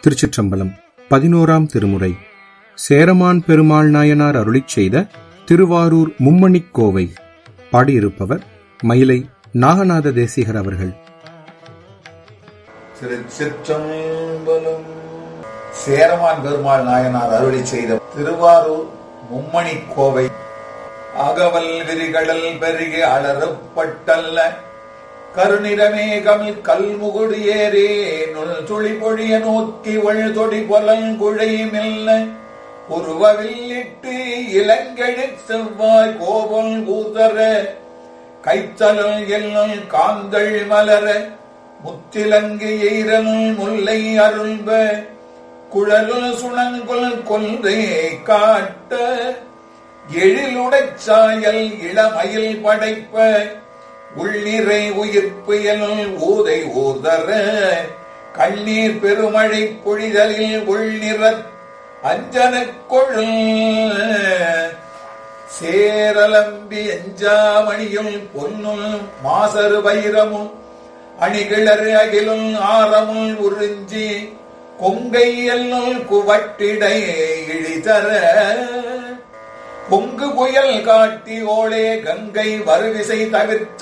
திருச்சிற்றம்பலம் பதினோராம் திருமுறை சேரமான் பெருமாள் நாயனார் அருளிச் செய்த திருவாரூர் மும்மணிக் கோவை பாடியிருப்பவர் மயிலை நாகநாத தேசிகர் அவர்கள் திருச்சிற்றம்பலம் சேரமான் பெருமாள் நாயனார் அருளி செய்த திருவாரூர் மும்மணி கோவை அகவல் விரிகடல் பெருகி அலறுப்பட்டல்ல கருநிறமேகம் கல்முகுடு ஏறே நுள் துளி பொழிய நோக்கி ஒள் தொடி பொலல் குழை மெல்ல உருவவில்லிட்டு இளங்கெழு செவ்வாய் கோபல் ஊதர கைத்தலல் எல்லுள் காந்தள் மலர முத்திலங்கு எயிரனுள் முல்லை அருள்ப குழலுள் சுணங்குல் கொன்றை காட்ட எழிலுடைச் சாயல் இளமயில் படைப்ப உள்ளிறை உயிர்ப்பு எனுள் ஊதை ஊர்தர கண்ணீர் பெருமழை பொழிதலில் உள்நிற அஞ்சனக் கொழுல் சேரலம்பி எஞ்சாமணியும் பொன்னும் மாசரு வைரமும் அணிகிளறு அகிலும் ஆரமுள் உறிஞ்சி கொங்கை எல்லுள் குவட்டிடை இழிதர பொங்கு புயல் காட்டி ஓளே கங்கை வருவிசை தவிர்த்த